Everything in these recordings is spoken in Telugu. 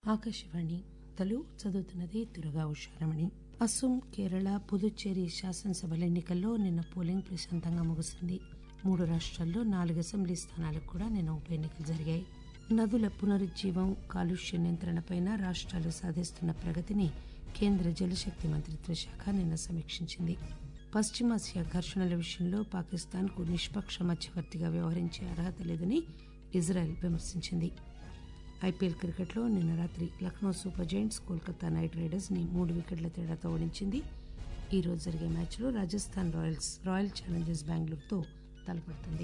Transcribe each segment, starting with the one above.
ఆకాశవాణి తలు చదువుతున్నది దుర్గా ఉషారమణి అస్సోం కేరళ పుదుచ్చేరి శాసనసభల ఎన్నికల్లో నిన్న పోలింగ్ ప్రశాంతంగా ముగిసింది మూడు రాష్ట్రాల్లో నాలుగు అసెంబ్లీ స్థానాలకు కూడా నిన్న ఉప ఎన్నికలు జరిగాయి నదుల పునరుజ్జీవం కాలుష్య నియంత్రణపై రాష్ట్రాలు సాధిస్తున్న ప్రగతిని కేంద్ర జలశక్తి మంత్రిత్వ శాఖ నిన్న సమీక్షించింది పశ్చిమాసియా ఘర్షణల విషయంలో పాకిస్తాన్కు నిష్పక్ష మధ్యవర్తిగా వ్యవహరించే అర్హత లేదని ఇజ్రాయెల్ విమర్శించింది ఐపీఎల్ క్రికెట్లో నిన్న రాత్రి Lucknow Super Giants Kolkata Knight Riders ని మూడు వికెట్ల తేడాతో ఓడించింది ఈ రోజు జరిగే మ్యాచ్లో రాజస్థాన్ రాయల్స్ రాయల్ ఛాలెంజర్స్ బెంగళూరుతో తలపడుతుంది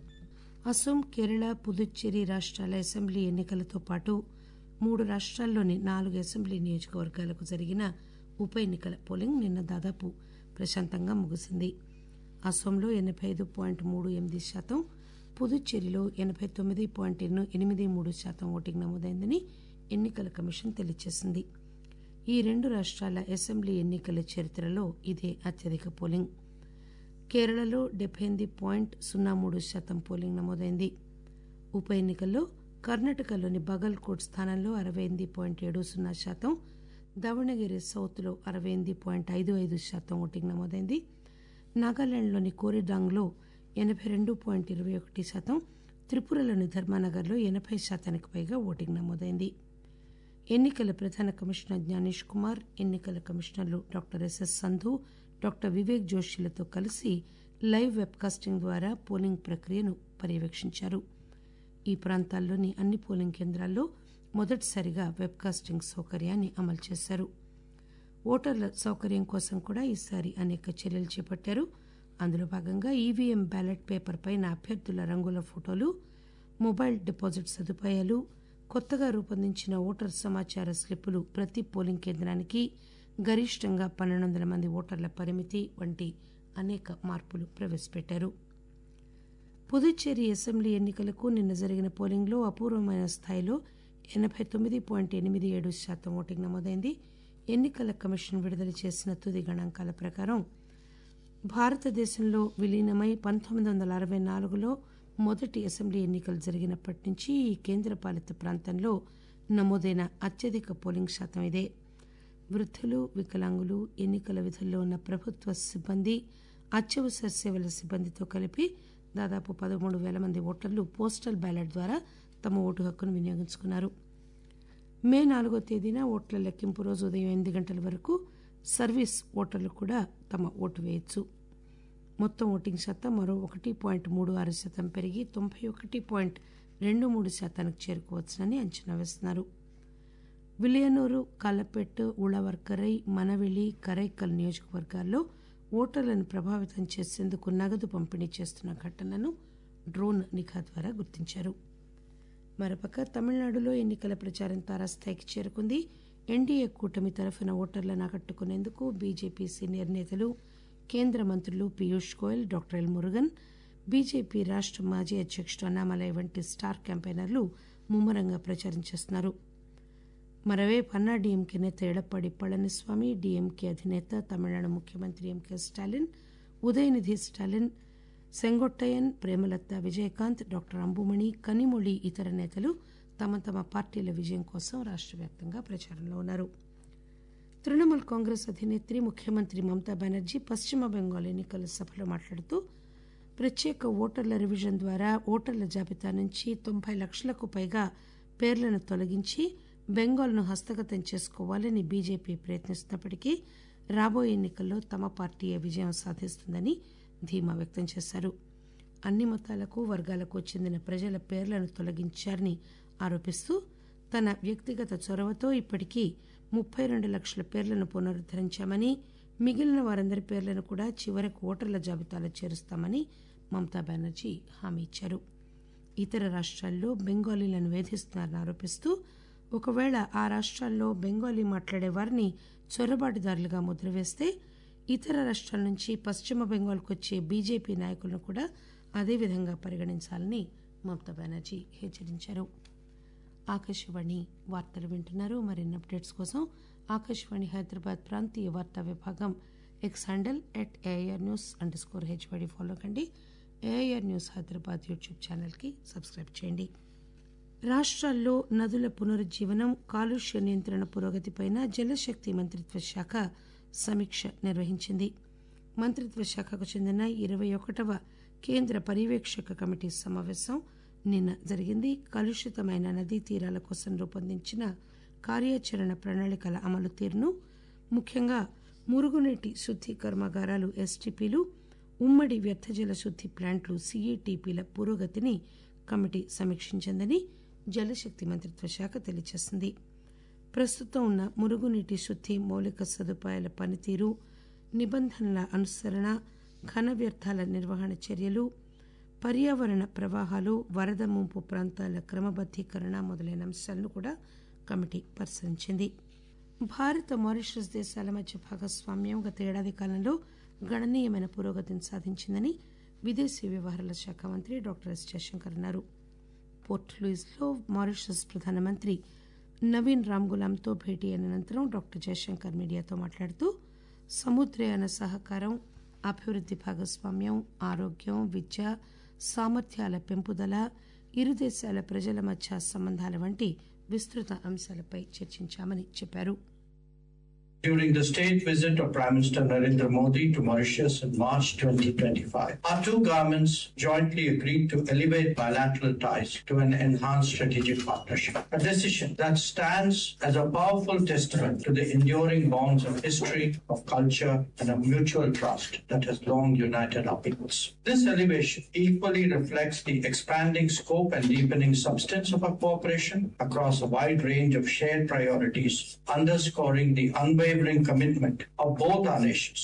అస్సోం కేరళ పుదుచ్చేరి రాష్ట్రాల అసెంబ్లీ ఎన్నికలతో పాటు మూడు రాష్ట్రాల్లోని నాలుగు అసెంబ్లీ నియోజకవర్గాలకు జరిగిన ఉప ఎన్నికల పోలింగ్ నిన్న దాదాపు ప్రశాంతంగా ముగిసింది అస్సోంలో ఎనబై ఐదు పాయింట్ మూడు ఎనిమిది శాతం పుదుచ్చేరిలో ఎనబై తొమ్మిది పాయింట్ ఎనిమిది మూడు శాతం ఓటింగ్ నమోదైందని ఎన్నికల కమిషన్ తెలియజేసింది ఈ రెండు రాష్ట్రాల అసెంబ్లీ ఎన్నికల చరిత్రలో ఇదే అత్యధిక పోలింగ్ కేరళలో డెబ్బై ఎనిమిది పాయింట్ సున్నా మూడు శాతం పోలింగ్ నమోదైంది ఉప ఎన్నికల్లో కర్ణాటకలోని బగల్కోట్ స్థానంలో అరవై ఎనిమిది పాయింట్ ఏడు సున్నా శాతం దావణగిరి సౌత్లో అరవై ఎనిమిది పాయింట్ ఐదు ఐదు శాతం ఓటింగ్ నమోదైంది నాగాలాండ్లోని కోరిడాంగ్లో ఎనబై రెండు పాయింట్ ఇరవై ఒకటి శాతం త్రిపురలోని ధర్మానగర్లో ఎనబై శాతానికి పైగా ఓటింగ్ నమోదైంది ఎన్నికల ప్రధాన కమిషనర్ జ్ఞానేష్ కుమార్ ఎన్నికల కమిషనర్లు doctor SS Sandhu doctor Vivek జోషిలతో కలిసి లైవ్ వెబ్కాస్టింగ్ ద్వారా పోలింగ్ ప్రక్రియను పర్యవేక్షించారు ఈ ప్రాంతాల్లోని అన్ని పోలింగ్ కేంద్రాల్లో మొదటిసారిగా వెబ్కాస్టింగ్ సౌకర్యాన్ని అమలు చేశారు ఓటర్ల సౌకర్యం కోసం కూడా ఈసారి అనేక చర్యలు చేపట్టారు అందులో భాగంగా ఈవీఎం బ్యాలెట్ పేపర్ పైన అభ్యర్థుల రంగుల ఫోటోలు మొబైల్ డిపాజిట్ సదుపాయాలు కొత్తగా రూపొందించిన ఓటర్ సమాచార స్లిప్పులు ప్రతి పోలింగ్ కేంద్రానికి గరిష్టంగా పన్నెండు వందల మంది ఓటర్ల పరిమితి వంటి అనేక మార్పులు ప్రవేశపెట్టారు పుదుచ్చేరి అసెంబ్లీ ఎన్నికలకు నిన్న జరిగిన పోలింగ్లో అపూర్వమైన స్థాయిలో ఎనబై తొమ్మిది పాయింట్ ఎనిమిది ఏడు శాతం ఓటింగ్ నమోదైంది ఎన్నికల కమిషన్ విడుదల చేసిన తుది గణాంకాల ప్రకారం భారతదేశంలో విలీనమై పంతొమ్మిది వందల అరవై నాలుగులో మొదటి అసెంబ్లీ ఎన్నికలు జరిగినప్పటి నుంచి ఈ కేంద్రపాలిత ప్రాంతంలో నమోదైన అత్యధిక పోలింగ్ శాతం ఇదే వృద్ధులు వికలాంగులు ఎన్నికల విధుల్లో ఉన్న ప్రభుత్వ సిబ్బంది అత్యవసర సేవల సిబ్బందితో కలిపి దాదాపు పదమూడు పేల మంది ఓటర్లు పోస్టల్ బ్యాలెట్ ద్వారా తమ ఓటు హక్కును వినియోగించుకున్నారు మే నాలుగో తేదీన ఓట్ల లెక్కింపు రోజు ఉదయం ఎనిమిది గంటల వరకు సర్వీస్ ఓటర్లు కూడా తమ ఓటు వేయొచ్చు మొత్తం ఓటింగ్ శాతం మరో ఒకటి పాయింట్ మూడు ఆరు శాతం పెరిగి తొంభై ఒకటి పాయింట్ రెండు మూడు శాతానికి చేరుకోవచ్చునని అంచనా వేస్తున్నారు విలియనూరు కాలపెట్టు ఉళవర్కరై మనవెలి కరైకల్ నియోజకవర్గాల్లో ఓటర్లను ప్రభావితం చేసేందుకు నగదు పంపిణీ చేస్తున్న ఘటనను డ్రోన్ నిఘా ద్వారా గుర్తించారు మరోపక్క తమిళనాడులో ఎన్నికల ప్రచారం తారాస్థాయికి చేరుకుంది ఎన్డీఏ కూటమి తరఫున ఓటర్లను ఆకట్టుకునేందుకు బీజేపీ సీనియర్ నేతలు కేంద్ర మంత్రులు Piyush Goyal doctor L Murugan BJP రాష్ట మాజీ అధ్యక్షుడు అన్నామలై వంటి స్టార్ క్యాంపెయినర్లు ముమ్మరంగా ప్రచారం చేస్తున్నారు మరోవైపు అన్నా డీఎంకే నేత ఎడప్పాడి పళనిస్వామి డీఎంకే అధినేత తమిళనాడు ముఖ్యమంత్రి ఎంకే స్టాలిన్ ఉదయనిధి స్టాలిన్ సెంగొట్టయన్ ప్రేమలత విజయకాంత్ డాక్టర్ అంబుమణి కనిమొళి ఇతర నేతలు తమ తమ పార్టీల విజయం కోసం రాష్ట వ్యాప్తంగా ప్రచారంలో ఉన్నారు తృణమూల్ కాంగ్రెస్ అధినేత్రి ముఖ్యమంత్రి మమతా బెనర్జీ పశ్చిమ బెంగాల్ ఎన్నికల సభలో మాట్లాడుతూ ప్రత్యేక ఓటర్ల రివిజన్ ద్వారా ఓటర్ల జాబితా నుంచి తొంభై లక్షలకు పైగా పేర్లను తొలగించి బెంగాల్ను హస్తగతం చేసుకోవాలని బీజేపీ ప్రయత్నిస్తున్నప్పటికీ రాబోయే ఎన్నికల్లో తమ పార్టీయే విజయం సాధిస్తుందని ధీమా వ్యక్తం చేశారు అన్ని మతాలకు వర్గాలకు చెందిన ప్రజల పేర్లను తొలగించారని ఆరోపిస్తూ తన వ్యక్తిగత చొరవతో ఇప్పటికీ ముప్పై రెండు లక్షల పేర్లను పునరుద్దరించామని మిగిలిన వారందరి పేర్లను కూడా చివరకు ఓటర్ల జాబితాలో చేరుస్తామని మమతా బెనర్జీ హామీ ఇచ్చారు ఇతర రాష్ట్రాల్లో బెంగాలీలను వేధిస్తున్నారని ఆరోపిస్తూ ఒకవేళ ఆ రాష్ట్రాల్లో బెంగాలీ మాట్లాడే వారిని చొరబాటుదారులుగా ముద్రవేస్తే ఇతర రాష్ట్రాల నుంచి పశ్చిమ బెంగాల్కు వచ్చే బీజేపీ నాయకులను కూడా అదేవిధంగా పరిగణించాలని మమతా బెనర్జీ హెచ్చరించారు ఆకాశవాణి వార్తలు వింటున్నారు మరిన్ని అప్డేట్స్ కోసం ఆకాశవాణి హైదరాబాద్ ప్రాంతీయ వార్తా విభాగం X handle at AIR news underscore HYD follow కండి ఏఐఆర్ న్యూస్ హైదరాబాద్ యూట్యూబ్ ఛానల్కి సబ్స్క్రైబ్ చేయండి రాష్ట్రాల్లో నదుల పునరుజ్జీవనం కాలుష్య నియంత్రణ పురోగతిపై జలశక్తి మంత్రిత్వ శాఖ సమీక్ష నిర్వహించింది మంత్రిత్వ శాఖకు చెందిన ఇరవై ఒకటవ కేంద్ర పర్యవేక్షక కమిటీ సమావేశం నిన్న జరిగింది కలుషితమైన నదీ తీరాల కోసం రూపొందించిన కార్యాచరణ ప్రణాళికల అమలు తీరును ముఖ్యంగా మురుగునీటి శుద్ధి కర్మాగారాలు ఎస్టీపీలు ఉమ్మడి వ్యర్థజల శుద్ధి ప్లాంట్లు సీఈటీపీల పురోగతిని కమిటీ సమీక్షించిందని జలశక్తి మంత్రిత్వ శాఖ తెలియజేసింది ప్రస్తుతం ఉన్న మురుగునీటి శుద్ధి మౌలిక సదుపాయాల పనితీరు నిబంధనల అనుసరణ ఘన వ్యర్థాల నిర్వహణ చర్యలు పర్యావరణ ప్రవాహాలు వరద ముంపు ప్రాంతాల క్రమబద్దీకరణ మొదలైన అంశాలను కూడా కమిటీ పరిశీలించింది భారత మారిషస్ దేశాల మధ్య భాగస్వామ్యం గత ఏడాది కాలంలో గణనీయమైన పురోగతిని సాధించిందని విదేశీ వ్యవహారాల శాఖ మంత్రి డాక్టర్ ఎస్ జయశంకర్ అన్నారు పోర్ట్ లూయిస్లో మారిషస్ ప్రధానమంత్రి నవీన్ రామ్గులాంతో భేటీ అయిన అనంతరం డాక్టర్ జయశంకర్ మీడియాతో మాట్లాడుతూ సముద్రయాన సహకారం అభివృద్ధి భాగస్వామ్యం ఆరోగ్యం విద్య సామర్థ్యాల పెంపుదల ఇరు దేశాల ప్రజల మధ్య సంబంధాల వంటి విస్తృత అంశాలపై చర్చించామని చెప్పారు During the state visit of Prime Minister Narendra Modi to Mauritius in March 2025, our two governments jointly agreed to elevate bilateral ties to an enhanced strategic partnership, a decision that stands as a powerful testament to the enduring bonds of history, of culture, and of mutual trust that has long united our peoples. This elevation equally reflects the expanding scope and deepening substance of our cooperation across a wide range of shared priorities, underscoring the unwavering commitment of both our nations.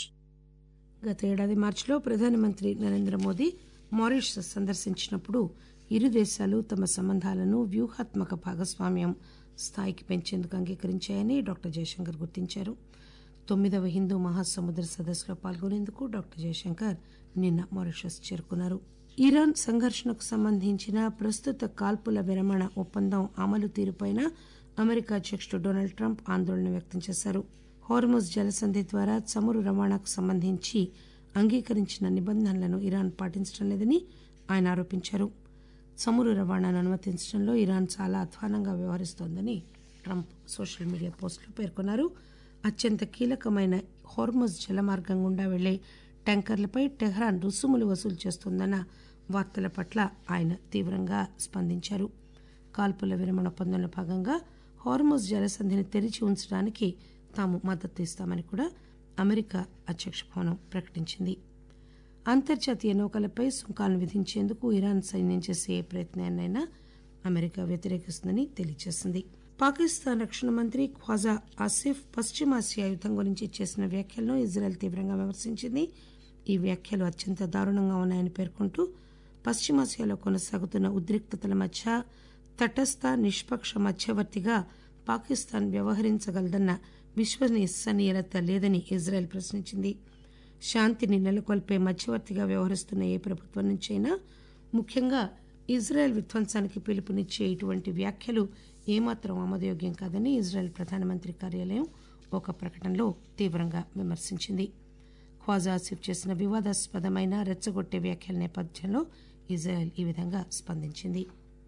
గత ఏడాది మార్చిలో ప్రధానమంత్రి నరేంద్ర మోదీ మారిషస్ సందర్శించినప్పుడు ఇరు దేశాలు తమ సంబంధాలను వ్యూహాత్మక భాగస్వామ్యం స్థాయికి పెంచేందుకు అంగీకరించాయని డాక్టర్ జయశంకర్ గుర్తించారు తొమ్మిదవ హిందూ మహాసముద్ర సదస్సులో పాల్గొనేందుకు డాక్టర్ జయశంకర్ నిన్న మారిషస్ చేరుకున్నారు ఇరాన్ సంఘర్షణకు సంబంధించిన ప్రస్తుత కాల్పుల విరమణ ఒప్పందం అమలు తీరుపైన అమెరికా అధ్యక్షుడు డొనాల్డ్ ట్రంప్ ఆందోళన వ్యక్తం చేశారు హార్మోజ్ జలసంధి ద్వారా చమురు రవాణాకు సంబంధించి అంగీకరించిన నిబంధనలను ఇరాన్ పాటించడం లేదని ఆయన ఆరోపించారు చమురు రవాణాను అనుమతించడంలో ఇరాన్ చాలా అధ్వానంగా వ్యవహరిస్తోందని ట్రంప్ సోషల్ మీడియా పోస్టులో పేర్కొన్నారు అత్యంత కీలకమైన హార్మోజ్ జలమార్గం గుండా వెళ్లే ట్యాంకర్లపై టెహ్రాన్ రుసుములు వసూలు చేస్తోందన్న వార్తల పట్ల ఆయన తీవ్రంగా స్పందించారు కాల్పుల విరమణ ఒప్పందంలో భాగంగా హార్మోజ్ జలసంధిని తెరిచి ఉంచడానికి తాము మద్దతు ఇస్తామని కూడా అమెరికా అధ్యక్ష భవనం ప్రకటించింది అంతర్జాతీయ నౌకలపై సుంకాలను విధించేందుకు ఇరాన్ సైన్యం చేసే ఏ ప్రయత్నాన్నైనా అమెరికా వ్యతిరేకిస్తుందని తెలియజేసింది పాకిస్తాన్ రక్షణ మంత్రి ఖ్వాజా ఆసిఫ్ పశ్చిమాసియా యుద్దం గురించి చేసిన వ్యాఖ్యలను ఇజ్రాయెల్ తీవ్రంగా విమర్శించింది ఈ వ్యాఖ్యలు అత్యంత దారుణంగా ఉన్నాయని పేర్కొంటూ పశ్చిమాసియాలో కొనసాగుతున్న ఉద్రిక్తతల మధ్య తటస్థ నిష్పక్ష మధ్యవర్తిగా పాకిస్తాన్ వ్యవహరించగలదన్న విశ్వసనీయత లేదని ఇజ్రాయెల్ ప్రశ్నించింది శాంతిని నెలకొల్పే మధ్యవర్తిగా వ్యవహరిస్తున్న ఏ ప్రభుత్వం నుంచైనా ముఖ్యంగా ఇజ్రాయెల్ విధ్వంసానికి పిలుపునిచ్చే ఇటువంటి వ్యాఖ్యలు ఏమాత్రం ఆమోదయోగ్యం కాదని ఇజ్రాయెల్ ప్రధానమంత్రి కార్యాలయం ఒక ప్రకటనలో తీవ్రంగా విమర్శించింది ఖ్వాజా ఆసిఫ్ చేసిన వివాదాస్పదమైన రెచ్చగొట్టే వ్యాఖ్యల నేపథ్యంలో ఇజ్రాయెల్ ఈ విధంగా స్పందించింది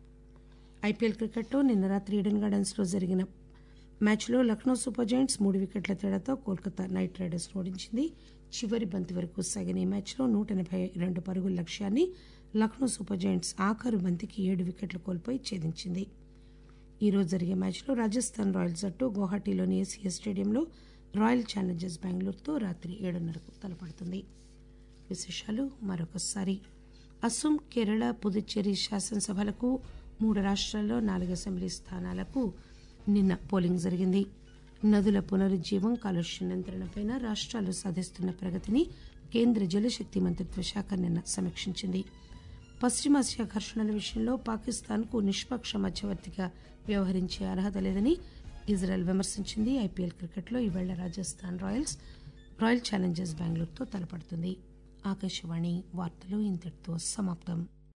ఐపీఎల్ క్రికెట్లో నిన్న రాత్రి ఈడెన్ గార్డెన్స్ లో జరిగిన మ్యాచ్లో లక్నో సూపర్ జైంట్స్ మూడు వికెట్ల తేడాతో కోల్కతా నైట్ రైడర్స్ ఓడించింది చివరి బంతి వరకు సాగిన ఈ మ్యాచ్లో నూట ఎనభై రెండు పరుగుల లక్ష్యాన్ని లక్నో సూపర్ జైంట్స్ ఆఖరు బంతికి ఏడు వికెట్లు కోల్పోయి ఛేదించింది ఈ రోజు జరిగే మ్యాచ్లో రాజస్థాన్ రాయల్స్ జట్టు గౌహాటీలోని ఏసీఎస్ స్టేడియంలో రాయల్ ఛాలెంజర్స్ బెంగళూరుతో రాత్రి ఏడున్నరకు తలపడుతుంది విశేషాలు మరొకసారి అస్సోం కేరళ పుదుచ్చేరి శాసనసభలకు మూడు రాష్ట్రాల్లో నాలుగు అసెంబ్లీ స్థానాలకు నిన్న పోలింగ్ జరిగింది నదుల పునరుజ్జీవం కాలుష్య నియంత్రణపై రాష్ట్రాలు సాధిస్తున్న ప్రగతిని కేంద్ర జలశక్తి మంత్రిత్వ శాఖ నిన్న సమీక్షించింది పశ్చిమాసియా ఘర్షణల విషయంలో పాకిస్తాన్కు నిష్పక్ష మధ్యవర్తిగా వ్యవహరించే అర్హత లేదని ఇజ్రాయెల్ విమర్శించింది ఐపీఎల్ క్రికెట్లో ఈవేళ రాజస్థాన్ రాయల్స్ రాయల్ ఛాలెంజర్స్ బెంగళూరుతో తలపడుతుంది ఆకాశవాణి వార్తలు ఇంతటితో సమాప్తం